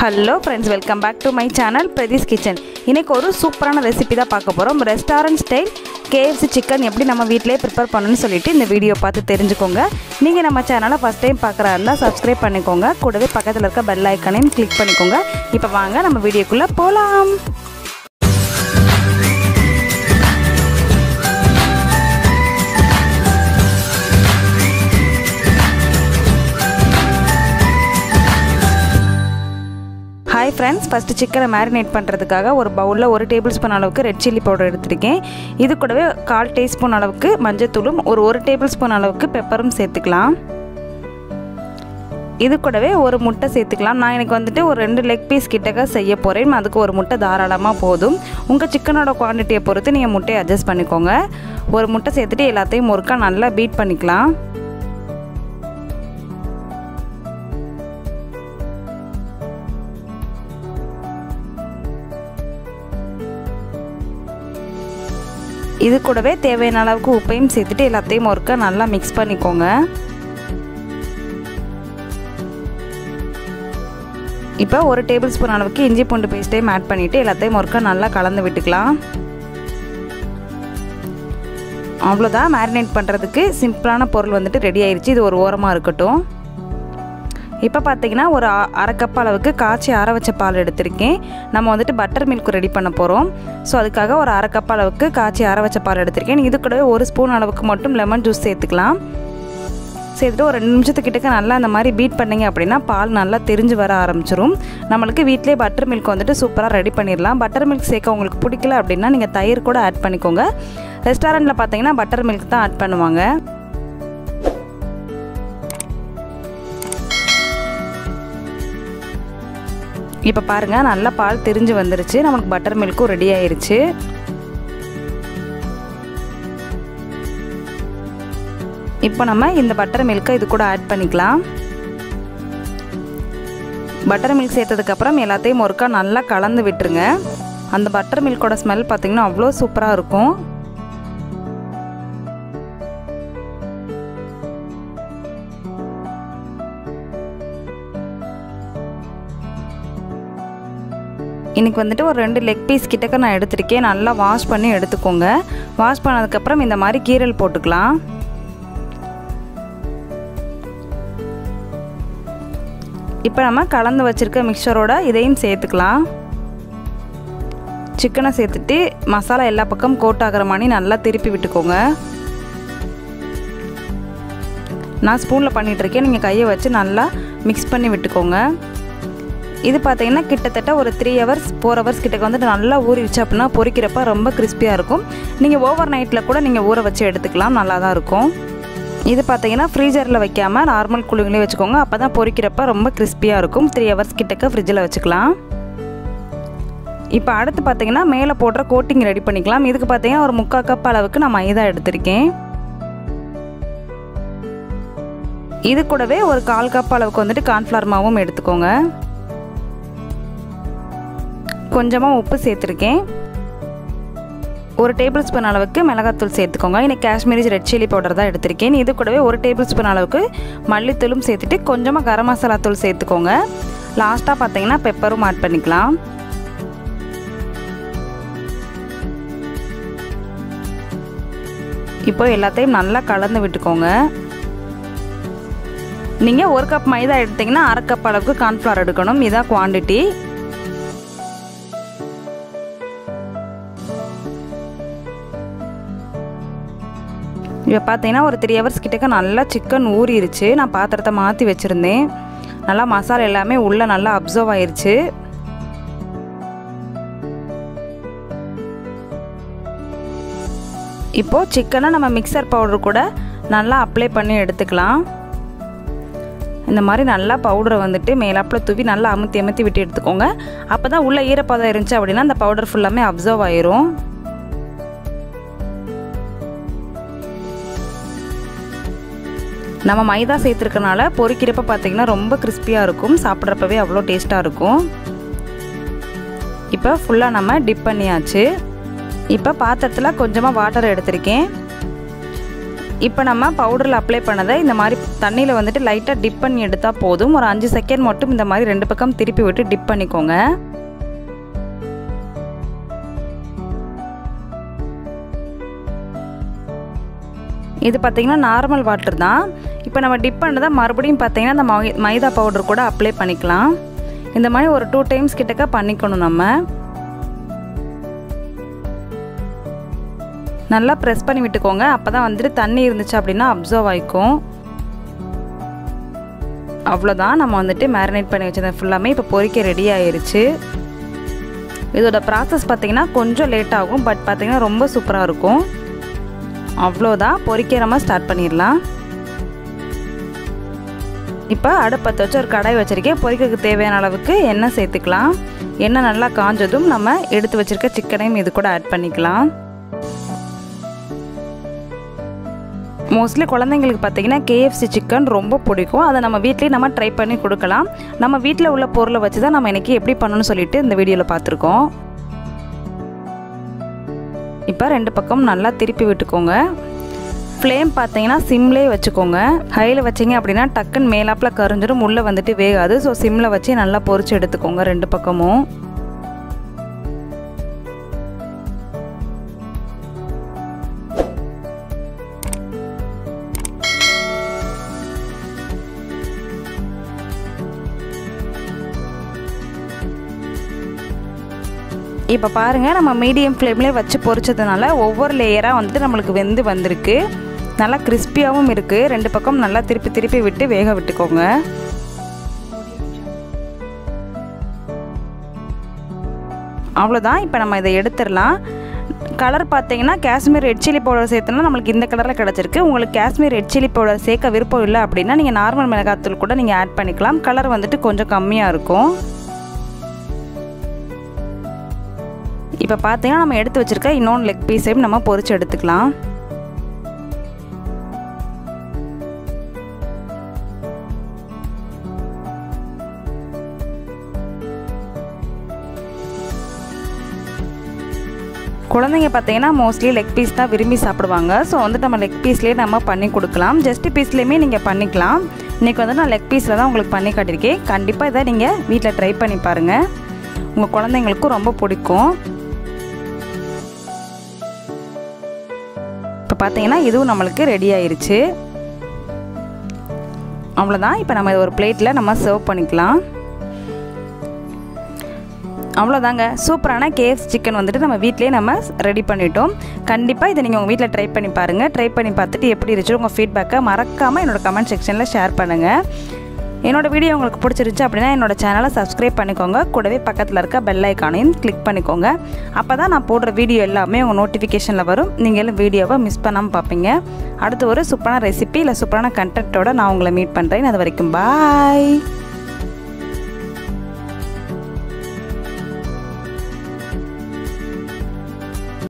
hello friends welcome back to my channel Pratheesh kitchen இன்றைக்கி ஒரு சூப்பரான ரெசிபி தான் பார்க்க போகிறோம் ரெஸ்டாரண்ட் ஸ்டைல் கேஎஃப்சி சிக்கன் எப்படி நம்ம வீட்டிலே ப்ரிப்பேர் பண்ணணும்னு சொல்லிட்டு இந்த வீடியோ பார்த்து தெரிஞ்சுக்கோங்க நீங்கள் நம்ம சேனலை ஃபஸ்ட் டைம் பார்க்குறா இருந்தால் சப்ஸ்கிரைப் பண்ணிக்கோங்க கூடவே பக்கத்தில் இருக்க பெல் ஐக்கனையும் கிளிக் பண்ணிக்கோங்க இப்போ வாங்க நம்ம வீடியோக்குள்ளே போகலாம் ஹாய் ஃப்ரெண்ட்ஸ் ஃபஸ்ட்டு சிக்கனை மேரினேட் பண்ணுறதுக்காக ஒரு பவுலில் ஒரு டேபிள் ஸ்பூன் அளவுக்கு ரெட் சில்லி பவுடர் எடுத்திருக்கேன் இது கூடவே கால் டீஸ்பூன் அளவுக்கு மஞ்சத்தூளும் ஒரு ஒரு டேபிள் ஸ்பூன் அளவுக்கு பெப்பரும் சேர்த்துக்கலாம் இது கூடவே ஒரு முட்டை சேர்த்துக்கலாம் நான் எனக்கு வந்துட்டு ஒரு ரெண்டு லெக் பீஸ் கிட்டக்க செய்ய போகிறேன் அதுக்கு ஒரு முட்டை தாராளமாக போதும் உங்கள் சிக்கனோட குவான்டிட்டியை பொறுத்து நீங்கள் முட்டையை அட்ஜஸ்ட் பண்ணிக்கோங்க ஒரு முட்டை சேர்த்துட்டு எல்லாத்தையும் ஒருக்கா நல்லா பீட் பண்ணிக்கலாம் இது கூடவே தேவையான அளவுக்கு உப்பையும் சேர்த்துட்டு எல்லாத்தையும் ஒருக்கா நல்லா மிக்ஸ் பண்ணிக்கோங்க இப்போ ஒரு டேபிள் ஸ்பூன் அளவுக்கு இஞ்சி பூண்டு பேஸ்ட்டையும் ஆட் பண்ணிவிட்டு எல்லாத்தையும் ஒருக்கா நல்லா கலந்து விட்டுக்கலாம் அவ்வளோதான் மேரினேட் பண்ணுறதுக்கு சிம்பிளான பொருள் வந்துட்டு ரெடி ஆயிடுச்சு இது ஒரு ஓரமாக இருக்கட்டும் இப்போ பார்த்தீங்கன்னா ஒரு அரை கப் அளவுக்கு காய்ச்சி ஆற வச்ச பால் எடுத்திருக்கேன் நம்ம வந்துட்டு பட்டர் மில்க் ரெடி பண்ண போகிறோம் ஸோ அதுக்காக ஒரு அரை கப் அளவுக்கு காய்ச்சி ஆற வச்ச பால் எடுத்திருக்கேன் இது கூடவே ஒரு ஸ்பூன் அளவுக்கு மட்டும் லெமன் ஜூஸ் சேர்த்துக்கலாம் சேர்த்துட்டு ஒரு ரெண்டு நிமிஷத்துக்கிட்டக்க நல்லா அந்த மாதிரி பீட் பண்ணிங்க அப்படின்னா பால் நல்லா தெரிஞ்சு வர ஆரம்பிச்சிரும் நம்மளுக்கு வீட்டிலே பட்டர் மில்க் வந்துட்டு சூப்பராக ரெடி பண்ணிடலாம் பட்டர் மில்க் சேர்க்க உங்களுக்கு பிடிக்கல அப்படின்னா நீங்கள் தயிர் கூட ஆட் பண்ணிக்கோங்க ரெஸ்டாரண்ட்டில் பார்த்தீங்கன்னா பட்டர் மில்க் தான் ஆட் பண்ணுவாங்க இப்போ பாருங்கள் நல்லா பால் திரிஞ்சு வந்துருச்சு நமக்கு பட்டர் மில்க்கும் ரெடி ஆயிருச்சு இப்போ நம்ம இந்த பட்டர் மில்க்கை இது கூட ஆட் பண்ணிக்கலாம் பட்டர் மில்க் சேர்த்ததுக்கப்புறம் எல்லாத்தையும் ஒருக்கா நல்லா கலந்து விட்டுருங்க அந்த பட்டர் மில்கோட ஸ்மெல் பார்த்திங்கன்னா அவ்வளோ சூப்பராக இருக்கும் இன்றைக்கி வந்துட்டு ஒரு ரெண்டு லெக் பீஸ் கிட்டக்க நான் எடுத்திருக்கேன் நல்லா வாஷ் பண்ணி எடுத்துக்கோங்க வாஷ் பண்ணதுக்கப்புறம் இந்த மாதிரி கீரல் போட்டுக்கலாம் இப்போ நம்ம கலந்து வச்சுருக்க மிக்சரோட இதையும் சேர்த்துக்கலாம் சிக்கனை சேர்த்துட்டு மசாலா எல்லா பக்கம் கோட் ஆகிற மாதிரி நல்லா திருப்பி விட்டுக்கோங்க நான் ஸ்பூனில் பண்ணிகிட்ருக்கேன் நீங்கள் கையை வச்சு நல்லா மிக்ஸ் பண்ணி விட்டுக்கோங்க இது பார்த்தீங்கன்னா கிட்டத்தட்ட ஒரு த்ரீ ஹவர்ஸ் ஃபோர் ஹவர்ஸ் கிட்டக்க வந்துட்டு நல்லா ஊறிடுச்சு அப்படின்னா பொரிக்கிறப்ப ரொம்ப கிறிஸ்பியாக இருக்கும் நீங்கள் ஓவர் நைட்டில் கூட நீங்கள் ஊற வச்சு எடுத்துக்கலாம் நல்லா தான் இருக்கும் இது பார்த்தீங்கன்னா ஃப்ரீசரில் வைக்காமல் நார்மல் கூலிங்லேயே வச்சுக்கோங்க அப்போ தான் பொரிக்கிறப்ப ரொம்ப கிறிஸ்பியாக இருக்கும் த்ரீ ஹவர்ஸ் கிட்டக்க ஃப்ரிட்ஜில் வச்சுக்கலாம் இப்போ அடுத்து பார்த்தீங்கன்னா மேலே போடுற கோட்டிங் ரெடி பண்ணிக்கலாம் இதுக்கு பார்த்தீங்கன்னா ஒரு முக்கால் கப் அளவுக்கு நான் மைதா எடுத்திருக்கேன் இது கூடவே ஒரு கால் கப் அளவுக்கு வந்துட்டு கார்ன்ஃப்ளவர் மாவும் எடுத்துக்கோங்க கொஞ்சமாக உப்பு சேர்த்துருக்கேன் ஒரு டேபிள் ஸ்பூன் அளவுக்கு மிளகாத்தூள் சேர்த்துக்கோங்க இன்னைக்கு காஷ்மீரி ரெட் சில்லி பவுடர் தான் எடுத்திருக்கேன் இது கூடவே ஒரு டேபிள் ஸ்பூன் அளவுக்கு மல்லித்தூளும் சேர்த்துட்டு கொஞ்சமாக கரம் மசாலா தூள் சேர்த்துக்கோங்க லாஸ்ட்டாக பார்த்தீங்கன்னா பெப்பரும் ஆட் பண்ணிக்கலாம் இப்போ எல்லாத்தையும் நல்லா கலந்து விட்டுக்கோங்க நீங்கள் ஒரு கப் மைதா எடுத்திங்கன்னா அரை கப் அளவுக்கு கார்ன்ஃப்ளவர் எடுக்கணும் இதான் குவான்டிட்டி இப்போ பார்த்தீங்கன்னா ஒரு த்ரீ ஹவர்ஸ் கிட்டக்க நல்லா சிக்கன் ஊறிடுச்சு நான் பாத்திரத்தை மாற்றி வச்சுருந்தேன் நல்லா மசாலா எல்லாமே உள்ளே நல்லா அப்சர்வ் ஆயிடுச்சு இப்போது சிக்கனை நம்ம மிக்சர் பவுடர் கூட நல்லா அப்ளை பண்ணி எடுத்துக்கலாம் இந்த மாதிரி நல்லா பவுடரை வந்துட்டு மேலாப்பில் தூவி நல்லா அமுத்தி அமுத்தி விட்டு எடுத்துக்கோங்க அப்போ தான் உள்ளே ஈரப்பதம் இருந்துச்சு அப்படின்னா அந்த பவுடர் ஃபுல்லாமே அப்சர்வ் ஆயிரும் நம்ம மைதா சேர்த்துருக்கனால பொரிக்கிறப்ப பார்த்திங்கன்னா ரொம்ப கிறிஸ்பியாக இருக்கும் சாப்பிட்றப்பவே அவ்வளோ டேஸ்ட்டாக இருக்கும் இப்போ ஃபுல்லாக நம்ம டிப் பண்ணியாச்சு இப்போ பாத்திரத்தில் கொஞ்சமாக வாட்டர் எடுத்திருக்கேன் இப்போ நம்ம பவுடரில் அப்ளை பண்ணதை இந்த மாதிரி தண்ணியில் வந்துட்டு லைட்டாக டிப் பண்ணி எடுத்தால் போதும் ஒரு அஞ்சு செகண்ட் மட்டும் இந்த மாதிரி ரெண்டு பக்கம் திருப்பி விட்டு டிப் பண்ணிக்கோங்க இது பார்த்திங்கன்னா நார்மல் வாட்டர் தான் இப்போ நம்ம டிப் பண்ணதை மறுபடியும் பார்த்திங்கன்னா இந்த மை மைதா பவுடர் கூட அப்ளை பண்ணிக்கலாம் இந்த மாதிரி ஒரு டூ டைம்ஸ் கிட்டக்க பண்ணிக்கணும் நம்ம நல்லா ப்ரெஸ் பண்ணி விட்டுக்கோங்க அப்போ தான் வந்துட்டு தண்ணி இருந்துச்சு அப்படின்னா அப்சர்வ் ஆகிக்கும் அவ்வளோதான் நம்ம வந்துட்டு மேரினேட் பண்ணி வச்சது ஃபுல்லாமே இப்போ பொரிக்க ரெடி ஆயிருச்சு இதோட ப்ராசஸ் பார்த்திங்கன்னா கொஞ்சம் லேட் ஆகும் பட் பார்த்திங்கன்னா ரொம்ப சூப்பராக இருக்கும் அவ்வளோதான் பொரிக்க நம்ம ஸ்டார்ட் பண்ணிடலாம் இப்போ அடுப்பத்தை வச்சு ஒரு கடாய் வச்சுருக்கேன் பொரிக்கிறதுக்கு தேவையான அளவுக்கு எண்ணெய் சேர்த்துக்கலாம் எண்ணெய் நல்லா காஞ்சதும் நம்ம எடுத்து வச்சுருக்க சிக்கனையும் இது கூட ஆட் பண்ணிக்கலாம் மோஸ்ட்லி குழந்தைங்களுக்கு பார்த்தீங்கன்னா கேஎஃப்சி சிக்கன் ரொம்ப பிடிக்கும் அதை நம்ம வீட்லேயே நம்ம ட்ரை பண்ணி கொடுக்கலாம் நம்ம வீட்டில் உள்ள பொருளை வச்சு தான் நம்ம இன்றைக்கி எப்படி பண்ணணும்னு சொல்லிட்டு இந்த வீடியோவில் பார்த்துருக்கோம் இப்போ ரெண்டு பக்கம் நல்லா திருப்பி விட்டுக்கோங்க ஃப்ளேம் பார்த்தீங்கன்னா சிம்லேயே வச்சுக்கோங்க ஹையில் வச்சிங்க அப்படின்னா டக்குன்னு மேலாப்பில் கரிஞ்சிடும் உள்ளே வந்துட்டு வேகாது ஸோ சிம்மில் வச்சு நல்லா பொரிச்சு எடுத்துக்கோங்க ரெண்டு பக்கமும் இப்போ பாருங்கள் நம்ம மீடியம் ஃப்ளேம்லேயே வச்சு பொரிச்சதுனால ஒவ்வொரு லேயராக வந்துட்டு நம்மளுக்கு வெந்து வந்திருக்கு நல்லா கிறிஸ்பியாகவும் இருக்குது ரெண்டு பக்கம் நல்லா திருப்பி திருப்பி விட்டு வேக விட்டுக்கோங்க அவ்வளோதான் இப்போ நம்ம இதை எடுத்துடலாம் கலர் பார்த்தீங்கன்னா காஷ்மீர் ரெட் சில்லி பவுடர் சேர்த்தோம்னா நம்மளுக்கு இந்த கலரில் கிடச்சிருக்கு உங்களுக்கு காஷ்மீர் ரெட் சில்லி பவுடர் சேர்க்க விருப்பம் இல்லை அப்படின்னா நீங்கள் நார்மல் மிளகாத்தூள் கூட நீங்கள் ஆட் பண்ணிக்கலாம் கலர் வந்துட்டு கொஞ்சம் கம்மியாக இருக்கும் இப்போ பார்த்தீங்கன்னா நம்ம எடுத்து வச்சுருக்க இன்னொன்று லெக் பீஸையும் நம்ம பொரிச்சு எடுத்துக்கலாம் குழந்தைங்க பார்த்தீங்கன்னா மோஸ்ட்லி லெக் பீஸ் தான் விரும்பி சாப்பிடுவாங்க ஸோ வந்துட்டு நம்ம லெக் பீஸ்லேயே நம்ம பண்ணி கொடுக்கலாம் ஜஸ்ட் பீஸ்லேயுமே நீங்கள் பண்ணிக்கலாம் இன்றைக்கி வந்து நான் லெக் பீஸில் தான் உங்களுக்கு பண்ணி காட்டியிருக்கேன் கண்டிப்பாக இதை நீங்கள் வீட்டில் ட்ரை பண்ணி பாருங்கள் உங்கள் குழந்தைங்களுக்கும் ரொம்ப பிடிக்கும் இப்போ பார்த்தீங்கன்னா இதுவும் நம்மளுக்கு ரெடி ஆயிருச்சு அவ்வளோதான் இப்போ நம்ம ஒரு பிளேட்டில் நம்ம சர்வ் பண்ணிக்கலாம் அவ்வளோதாங்க சூப்பரான கேஎஃப் சிக்கன் வந்துட்டு நம்ம வீட்லேயே நம்ம ரெடி பண்ணிட்டோம் கண்டிப்பாக இதை நீங்கள் உங்கள் வீட்டில் ட்ரை பண்ணி பாருங்கள் ட்ரை பண்ணி பார்த்துட்டு எப்படி இருந்துச்சு உங்கள் ஃபீட்பேக்கை மறக்காமல் என்னோடய கமெண்ட் செக்ஷனில் ஷேர் பண்ணுங்கள் என்னோடய வீடியோ உங்களுக்கு பிடிச்சிருச்சு அப்படின்னா என்னோட சேனலை சப்ஸ்கிரைப் பண்ணிக்கோங்க கூடவே பக்கத்தில் இருக்க பெல் ஐக்கானையும் கிளிக் பண்ணிக்கோங்க அப்போ தான் நான் போடுற வீடியோ எல்லாமே உங்கள் நோட்டிஃபிகேஷனில் வரும் நீங்களும் வீடியோவை மிஸ் பண்ணாமல் பார்ப்பீங்க அடுத்து ஒரு சூப்பரான ரெசிபி இல்லை சூப்பரான கண்டென்ட்டோட நான் உங்களை மீட் பண்ணுறேன் அது வரைக்கும் பாய்